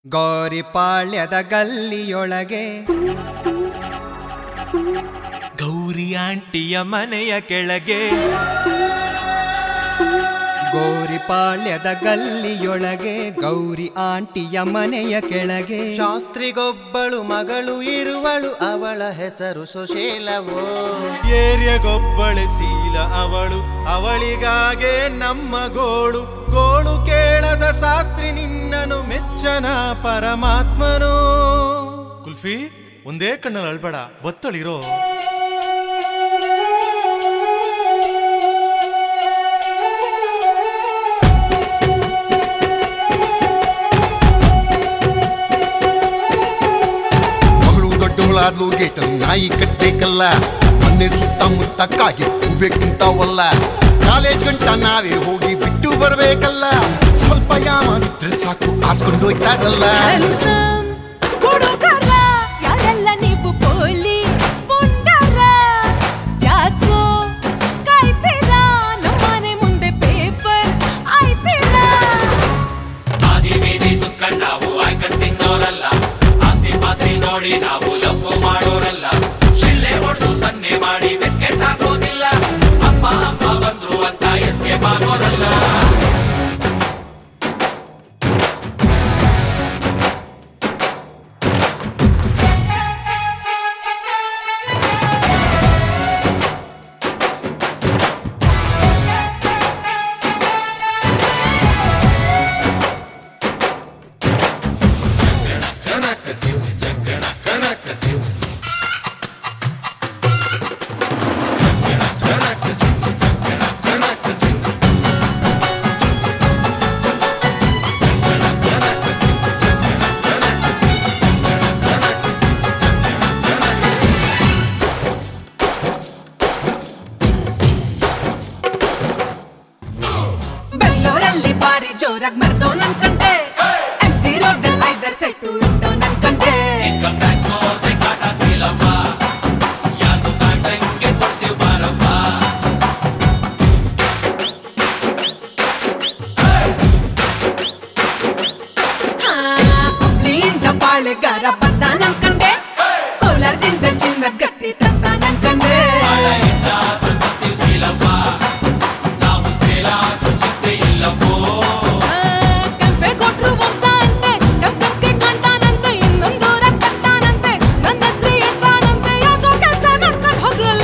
ಗೋರಿಪಾಳ್ಯದ ಗಲ್ಲಿಯೊಳಗೆ ಗೌರಿ ಆಂಟಿಯ ಮನೆಯ ಕೆಳಗೆ ಗೋರಿಪಾಳ್ಯದ ಗಲ್ಲಿಯೊಳಗೆ ಗೌರಿ ಆಂಟಿಯ ಮನೆಯ ಕೆಳಗೆ ಶಾಸ್ತ್ರಿಗೊಬ್ಬಳು ಮಗಳು ಇರುವಳು ಅವಳ ಹೆಸರು ಸುಶೀಲವೋ ಏರಿಯಗೊಬ್ಬಳೆ ಶೀಲ ಅವಳು ಅವಳಿಗಾಗೆ ನಮ್ಮ ಗೋಳು ಗೋಳು ಕೇಳದ ಶಾಸ್ತ್ರಿ ನಿನ್ನನು ಮೆಚ್ಚನ ಪರಮಾತ್ಮನು ಕುಲ್ಫಿ ಒಂದೇ ಕಣ್ಣಲ್ಲಿ ಅಳ್ಬೇಡ ಬತ್ತಳಿರೋ ಮಗಳು ದೊಡ್ಡವಳಾದ್ಲು ಗೇಟಲ್ ನಾಯಿ ಕಟ್ಟಬೇಕಲ್ಲ ಮೊನ್ನೆ ಸುತ್ತಮುತ್ತ ಕಾಗೆ ಕೂಬೇಕುಂತಾವಲ್ಲ ಕಾಲೇಜ್ ಗಂಟ ನಾವೇ ಹೋಗಿ ಬಿಟ್ಟು ಬರ್ಬೇಕಲ್ಲ ಸ್ವಲ್ಪ ಯಾಮಾನಿದ್ರೆ ಸಾಕು ಆಸ್ಕೊಂಡು ಹೋಯ್ತಾರಲ್ಲ ಹ್ಯಾಂಡ್ಸಮ್ ಹುಡುಗರ ಯಾರೆಲ್ಲ ನೀವು ಪೋಲಿ ಪುಂಡರ ಯಾಕೋ ಕಾಯ್ತೀರಾ ನಮ್ಮನೆ ಮುಂದೆ ಪೇಪರ್ ಆಯ್ತೀರಾ ಆದಿ ಬೀದಿ ಸುತ್ಕೊಂಡ್ ನಾವು ಆಯ್ಕೊಂಡ್ ತಿನ್ನೋರಲ್ಲ ಆಸ್ತಿ ಪಾಸ್ತಿ ನೋಡಿ ನಾವು ಲಪ್ಪು ಮಾಡೋರಲ್ಲ ಶಿಲ್ಲೆ ಹೊಡೆದು ಸನ್ನೆ ಮಾಡಿ ಬಿಸ್ಕೆಟ್ ಹಾಕೋದಿಲ್ಲ ಅಪ್ಪ ಅಮ್ಮ ಬಂದ್ರು ಅಂತ ಎಸ್ಕೇಪ್ ಆಗೋರಲ್ಲ ಬೆಂಗಳೂರಲ್ಲಿ ಬಾರಿ ಜೋರಾಗಿ ಮರ್ದೋ ನನ್ ಕಂಡೆ ಎಂ ಜಿ ರೋಡ್ ಐದರ್ ಸೆಟ್ಟು ಇಟ್ಟೋ ನನ್ ಕಂಡೆ ಇನ್ಕಮ್ ಟ್ಯಾಕ್ಸ್ ನೋಡ್ದೆ ಕಾಟ ಸೀಲವ್ವ ಯಾರ್ದು ಕಾಂಟಂಗೆ ಕೊಡ್ತೀವಿ ಬಾರವ್ವ ಹುಬ್ಳಿಯಿಂದ ಬಾಳೆಗಾರ ಬಂದ ನನ್ ಕಂಡೆ ಕೋಲಾರದಿಂದ ಚಿನ್ನದ ಗಟ್ಟಿ ತಂದ ನನ್ ಕಂಡೆ ಇದ್ದಾದ್ರೂ ತರ್ತೀವಿ ಸೀಲವ್ವ ನಾವು ಸೇಲಾದ್ರೂ ಚಿಂತೆ ಇಲ್ಲವೋ ಕೆಂಪೆ ಕೊಟ್ರು ವಂಶ ಅಂತೆ ಕಪ್ಪಕ್ಕೆ ಕಾಣ್ತಾನಂತೆ ಇನ್ನೊಂದೂರ ಕಟ್ಟಾನಂತೆ ನನ್ನ ಶ್ರೀ ಇರ್ತಾನಂತೆ ಯಾಕೋ ಕೆಲ್ಸ ಕಟ್ಕೊಂಡ್ ಹೋಗ್ರಲ್ಲ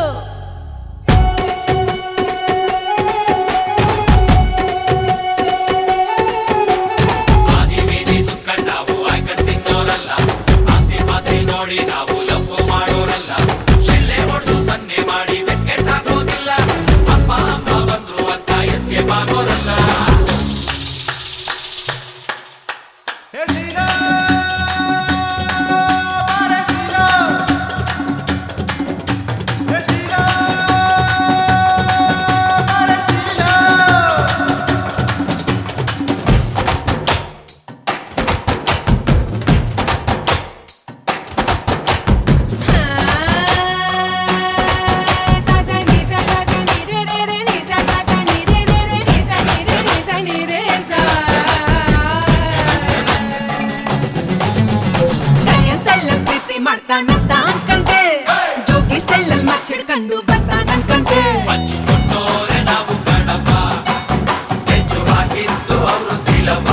ಆದಿ ಬೀದಿ ಸುತ್ಕೊಂಡ್ ನಾವು ಆಯ್ಕೊಂಡ್ ತಿನ್ನೋರಲ್ಲ ಆಸ್ತಿ ಪಾಸ್ತಿ ನೋಡಿ ನಾವು ಲಪ್ಪು ಮಾಡೋರಲ್ಲ ಶಿಲ್ಲೆ ಹೊಡೆದು ಸನ್ನೆ ಮಾಡಿ ಬಿಸ್ಕೆಟ್ ಹಾಕೋದಿಲ್ಲ ಅಪ್ಪ ಅಮ್ಮ ಬಂದ್ರು ಅಂತ ಎಸ್ಕೇಪ್ ಆಗೋರಲ್ಲ ಮಾಡ್ತಾನಂತ ಅನ್ಕಂಡೆ ಜೋಗಿ ಸ್ಟೈಲ್ ಅಲ್ಲಿ ಮಚ್ಚಿಡ್ಕೊಂಡು ಬರ್ತಾನ ಅನ್ಕಂಡೆ ಹಚ್ಚಿಕೊಂಡೋರೆ ನಾವು ಕಣವ ಸೆಚ್ಚು ಹಾಕಿದ್ದು ಅವರು ಸೀಲವ್ವ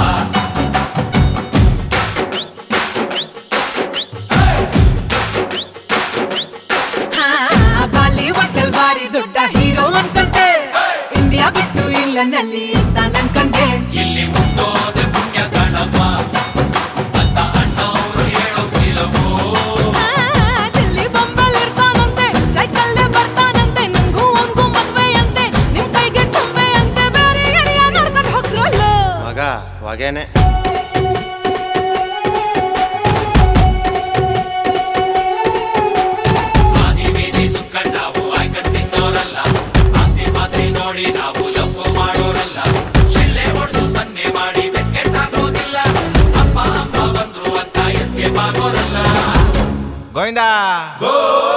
ಬಾಲಿವುಡ್ ಅಲ್ಲಿ ಭಾರಿ ದೊಡ್ಡ ಹೀರೋ ಅನ್ಕಂಡೆ ಇಂಡಿಯಾ ಬಿಟ್ಟು ಇಲ್ಲನಲ್ಲಿ ಇರ್ತಾನ ಅನ್ಕಂಡೆ ಇಲ್ಲಿ ಮುಂದೋದೆ ಪುಣ್ಯ ಕಣವ ಅಂತ ಅಣ್ಣವರು ಹೇಳೋ ಸೀಲವೋ ದಿಲ್ಲಿ ಬೊಂಬಲ್ ಇರ್ತಾನಂತೆ ಸೈಕಲ್ಲೇ ಬರ್ತಾನಂತೆ ನಂಗೂ ಒಂಗೂ ಮದ್ವೆ ಅಂತೆ ನಿಮ್ ಕೈಗೆ ತುಂಬೆ ಅಂತೆ ಬೇರೆ ಎಳೆಯ ನೋಡ್ಕೊಂಡು ಹೋಗ್ರಲ್ಲ ಮಗ ಹೊಗೆನೆ ಆದಿ ಬೀದಿ ಸುತ್ಕೊಂಡ್ ನಾವು ಆಯ್ಕೊಂಡ್ ತಿನ್ನೋರಲ್ಲ ಆಸ್ತಿ ಪಾಸ್ತಿ ನೋಡಿ ನಾವು ಲಪ್ಪು ಮಾಡೋರಲ್ಲ ಶಿಲ್ಲೆ ಹೊಡೆದು ಸನ್ನೆ ಮಾಡಿ ಬಿಸ್ಕೆಟ್ ಹಾಕೋದಿಲ್ಲ ಅಪ್ಪ ಅಮ್ಮ ಬಂದ್ರು ಅಂತ ಎಸ್ಕೇಪ್ ಆಗೋರಲ್ಲ ಗೋವಿಂದ ಗೋ